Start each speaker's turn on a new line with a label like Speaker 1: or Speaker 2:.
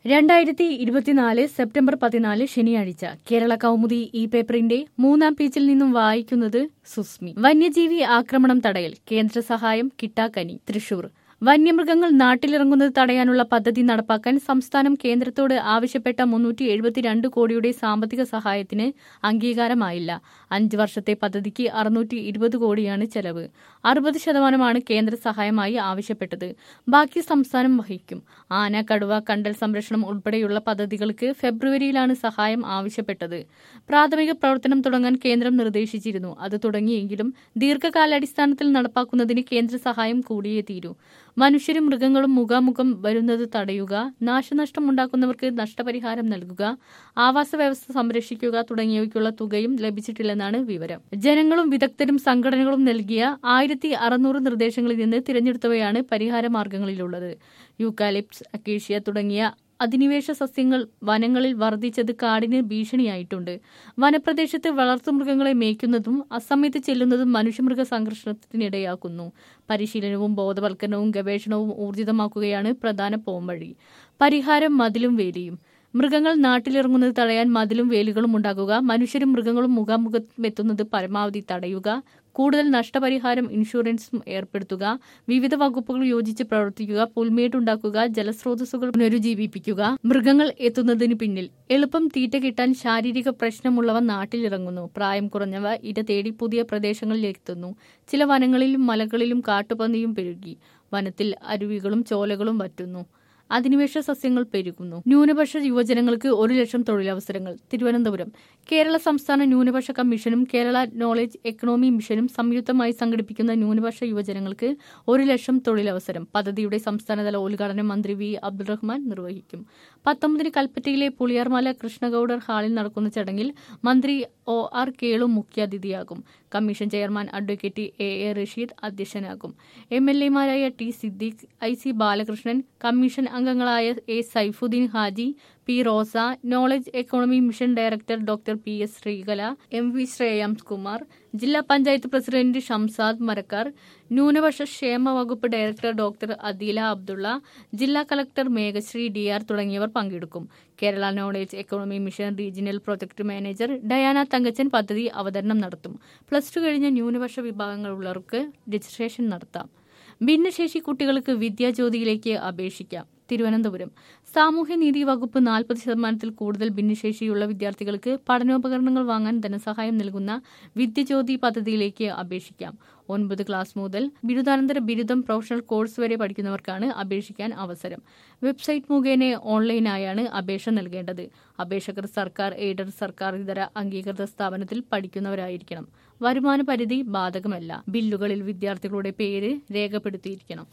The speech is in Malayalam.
Speaker 1: രണ്ടായിരത്തി ഇരുപത്തിനാല് സെപ്റ്റംബർ പതിനാല് ശനിയാഴ്ച കേരള കൗമുദി ഈ പേപ്പറിന്റെ മൂന്നാം പേജിൽ നിന്നും വായിക്കുന്നത് സുസ്മി വന്യജീവി ആക്രമണം തടയൽ കേന്ദ്ര സഹായം കിട്ടാക്കനി തൃശൂർ വന്യമൃഗങ്ങൾ നാട്ടിലിറങ്ങുന്നത് തടയാനുള്ള പദ്ധതി നടപ്പാക്കാൻ സംസ്ഥാനം കേന്ദ്രത്തോട് ആവശ്യപ്പെട്ട മുന്നൂറ്റി എഴുപത്തിരണ്ട് കോടിയുടെ സാമ്പത്തിക സഹായത്തിന് അംഗീകാരമായില്ല അഞ്ച് വർഷത്തെ പദ്ധതിക്ക് അറുന്നൂറ്റി ഇരുപത് കോടിയാണ് ചെലവ് അറുപത് ശതമാനമാണ് കേന്ദ്ര സഹായമായി ആവശ്യപ്പെട്ടത് ബാക്കി സംസ്ഥാനം വഹിക്കും ആന കടുവ കണ്ടൽ സംരക്ഷണം ഉൾപ്പെടെയുള്ള പദ്ധതികൾക്ക് ഫെബ്രുവരിയിലാണ് സഹായം ആവശ്യപ്പെട്ടത് പ്രാഥമിക പ്രവർത്തനം തുടങ്ങാൻ കേന്ദ്രം നിർദ്ദേശിച്ചിരുന്നു അത് തുടങ്ങിയെങ്കിലും ദീർഘകാലാടിസ്ഥാനത്തിൽ നടപ്പാക്കുന്നതിന് കേന്ദ്ര സഹായം കൂടിയേ തീരൂ മനുഷ്യരും മൃഗങ്ങളും മുഖാമുഖം വരുന്നത് തടയുക നാശനഷ്ടം ഉണ്ടാക്കുന്നവർക്ക് നഷ്ടപരിഹാരം നൽകുക ആവാസ വ്യവസ്ഥ സംരക്ഷിക്കുക തുടങ്ങിയവയ്ക്കുള്ള തുകയും ലഭിച്ചിട്ടില്ലെന്നാണ് വിവരം ജനങ്ങളും വിദഗ്ധരും സംഘടനകളും നൽകിയ ആയിരത്തി അറുന്നൂറ് നിർദ്ദേശങ്ങളിൽ നിന്ന് തിരഞ്ഞെടുത്തവയാണ് പരിഹാര മാർഗങ്ങളിലുള്ളത് യൂക്കാലിപ്സ് അക്കേഷ്യ തുടങ്ങിയ അധിനിവേശ സസ്യങ്ങൾ വനങ്ങളിൽ വർദ്ധിച്ചത് കാടിന് ഭീഷണിയായിട്ടുണ്ട് വനപ്രദേശത്ത് വളർത്തുമൃഗങ്ങളെ മേയ്ക്കുന്നതും അസമയത്ത് ചെല്ലുന്നതും മനുഷ്യമൃഗ സംഘർഷത്തിനിടയാക്കുന്നു പരിശീലനവും ബോധവൽക്കരണവും ഗവേഷണവും ഊർജിതമാക്കുകയാണ് പ്രധാന പോംവഴി പരിഹാരം മതിലും വേലിയും മൃഗങ്ങൾ നാട്ടിലിറങ്ങുന്നത് തടയാൻ മതിലും വേലികളും ഉണ്ടാക്കുക മനുഷ്യരും മൃഗങ്ങളും മുഖാമുഖം എത്തുന്നത് പരമാവധി തടയുക കൂടുതൽ നഷ്ടപരിഹാരം ഇൻഷുറൻസും ഏർപ്പെടുത്തുക വിവിധ വകുപ്പുകൾ യോജിച്ച് പ്രവർത്തിക്കുക പുൽമേടുണ്ടാക്കുക ജലസ്രോതസ്സുകൾ പുനരുജ്ജീവിപ്പിക്കുക മൃഗങ്ങൾ എത്തുന്നതിന് പിന്നിൽ എളുപ്പം തീറ്റ കിട്ടാൻ ശാരീരിക പ്രശ്നമുള്ളവ നാട്ടിലിറങ്ങുന്നു പ്രായം കുറഞ്ഞവ ഇര തേടി പുതിയ പ്രദേശങ്ങളിൽ എത്തുന്നു ചില വനങ്ങളിലും മലകളിലും കാട്ടുപന്നിയും പെരുകി വനത്തിൽ അരുവികളും ചോലകളും വറ്റുന്നു അധിനിവേശ സസ്യങ്ങൾ പെരുകുന്നു ന്യൂനപക്ഷ യുവജനങ്ങൾക്ക് ഒരു ലക്ഷം തൊഴിലവസരങ്ങൾ തിരുവനന്തപുരം കേരള സംസ്ഥാന ന്യൂനപക്ഷ കമ്മീഷനും കേരള നോളജ് എക്കണോമി മിഷനും സംയുക്തമായി സംഘടിപ്പിക്കുന്ന ന്യൂനപക്ഷ യുവജനങ്ങൾക്ക് ഒരു ലക്ഷം തൊഴിലവസരം പദ്ധതിയുടെ സംസ്ഥാനതല ഉദ്ഘാടനം മന്ത്രി വി അബ്ദുൾ റഹ്മാൻ നിർവഹിക്കും പത്തൊമ്പതിന് കൽപ്പറ്റയിലെ പുളിയാർമല കൃഷ്ണഗൌഡർ ഹാളിൽ നടക്കുന്ന ചടങ്ങിൽ മന്ത്രി ഒ ആർ കേളു മുഖ്യാതിഥിയാകും commission chairman advocate A A Rasheed അധ്യക്ഷനാകും എം എൽ എമാരായ T Siddique I C Balakrishnan commission അംഗങ്ങളായ A Saifuddin Haji P Rosa knowledge economy mission director doctor P S Sreekala M V Shreyams Kumar ജില്ലാ പഞ്ചായത്ത് പ്രസിഡന്റ് ഷംസാദ് മരക്കാർ ന്യൂനപക്ഷ ക്ഷേമ വകുപ്പ് ഡയറക്ടർ ഡോക്ടർ അദീല അബ്ദുള്ള ജില്ലാ കളക്ടർ മേഘശ്രീ ഡി ആർ തുടങ്ങിയവർ പങ്കെടുക്കും Kerala knowledge economy mission regional project manager Diana Thankachan പദ്ധതി അവതരണം നടത്തും പ്ലസ് ടു കഴിഞ്ഞ ന്യൂനപക്ഷ വിഭാഗങ്ങളുള്ളവർക്ക് രജിസ്ട്രേഷൻ നടത്താം ഭിന്നശേഷി കുട്ടികൾക്ക് വിദ്യാജ്യോതിയിലേക്ക് അപേക്ഷിക്കാം തിരുവനന്തപുരം സാമൂഹ്യനീതി വകുപ്പ് നാൽപ്പത് ശതമാനത്തിൽ കൂടുതൽ ഭിന്നശേഷിയുള്ള വിദ്യാർത്ഥികൾക്ക് പഠനോപകരണങ്ങൾ വാങ്ങാൻ ധനസഹായം നൽകുന്ന വിദ്യജ്യോതി പദ്ധതിയിലേക്ക് അപേക്ഷിക്കാം ഒൻപത് ക്ലാസ് മുതൽ ബിരുദാനന്തര ബിരുദം പ്രൊഫഷണൽ കോഴ്സ് വരെ പഠിക്കുന്നവർക്കാണ് അപേക്ഷിക്കാൻ അവസരം വെബ്സൈറ്റ് മുഖേന ഓൺലൈനായാണ് അപേക്ഷ നൽകേണ്ടത് അപേക്ഷകർ സർക്കാർ എയ്ഡഡ് സർക്കാർ ഇതര അംഗീകൃത സ്ഥാപനത്തിൽ പഠിക്കുന്നവരായിരിക്കണം വരുമാന പരിധി ബാധകമല്ല ബില്ലുകളിൽ വിദ്യാർത്ഥികളുടെ പേര് രേഖപ്പെടുത്തിയിരിക്കണം